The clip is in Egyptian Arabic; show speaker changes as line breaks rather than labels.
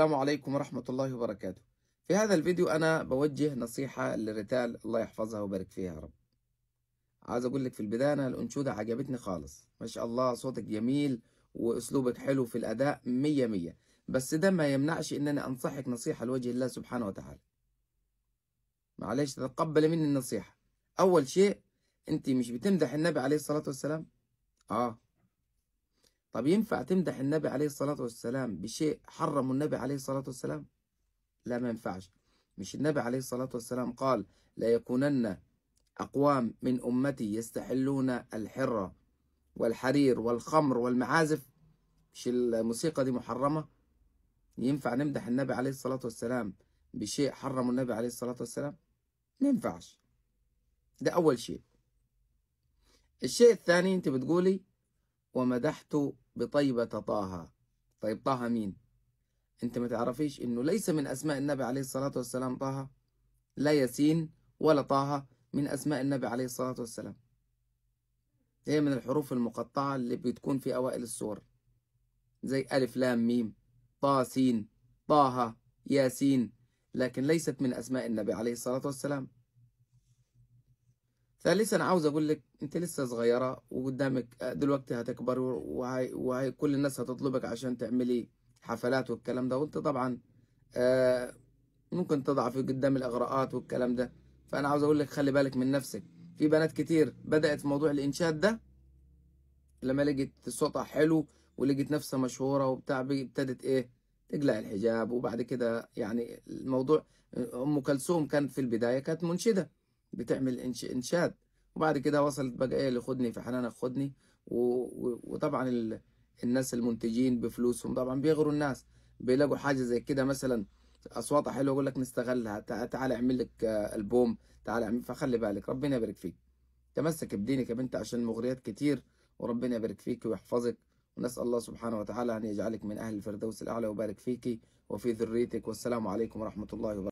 السلام عليكم ورحمة الله وبركاته في هذا الفيديو أنا بوجه نصيحة لريتال الله يحفظها ويبارك فيها يا رب عايز أقول لك في البداية أنا الأنشودة عجبتني خالص ما شاء الله صوتك جميل وأسلوبك حلو في الأداء مية مية بس ده ما يمنعش إن أنا أنصحك نصيحة لوجه الله سبحانه وتعالى معلش تتقبل مني النصيحة أول شيء أنت مش بتمدح النبي عليه الصلاة والسلام آه طب ينفع تمدح النبي عليه الصلاة والسلام بشيء حرمه النبي عليه الصلاة والسلام لا ما ينفعش مش النبي عليه الصلاة والسلام قال لا يكونن أقوام من أمتي يستحلون الحرة والحرير والخمر والمعازف مش الموسيقى دي محرمة ينفع نمدح النبي عليه الصلاة والسلام بشيء حرمه النبي عليه الصلاة والسلام ما ينفعش ده أول شيء الشيء الثاني أنت بتقولي ومدحت بطيبة طه طيب طه مين انت ما تعرفيش انه ليس من اسماء النبي عليه الصلاة والسلام طه لا ياسين ولا طه من اسماء النبي عليه الصلاة والسلام هي من الحروف المقطعة اللي بتكون في اوائل السور زي الف لام ميم طا سين طه ياسين لكن ليست من اسماء النبي عليه الصلاة والسلام ثالثا عاوز اقول لك انت لسه صغيره وقدامك دلوقتي هتكبر وهي, وهي كل الناس هتطلبك عشان تعملي حفلات والكلام ده وانت طبعا آه ممكن تضعفي قدام الاغراءات والكلام ده فانا عاوز اقول لك خلي بالك من نفسك في بنات كتير بدات في موضوع الانشاد ده لما لقيت صوتها حلو ولقيت نفسها مشهوره وبتاع ابتدت ايه تقلع الحجاب وبعد كده يعني الموضوع ام كلثوم كانت في البدايه كانت منشده بتعمل انشاد وبعد كده وصلت بقى ايه لخدني في حنانك خدني وطبعا ال... الناس المنتجين بفلوسهم طبعا بيغروا الناس بيلاقوا حاجه زي كده مثلا اصواتها حلوه يقول لك نستغلها تعال اعمل لك البوم تعال اعمل فخلي بالك ربنا يبارك فيك تمسك بدينك يا بنت عشان مغريات كتير وربنا يبارك فيك ويحفظك ونسال الله سبحانه وتعالى ان يجعلك من اهل الفردوس الاعلى ويبارك فيك وفي ذريتك والسلام عليكم ورحمه الله وبركاته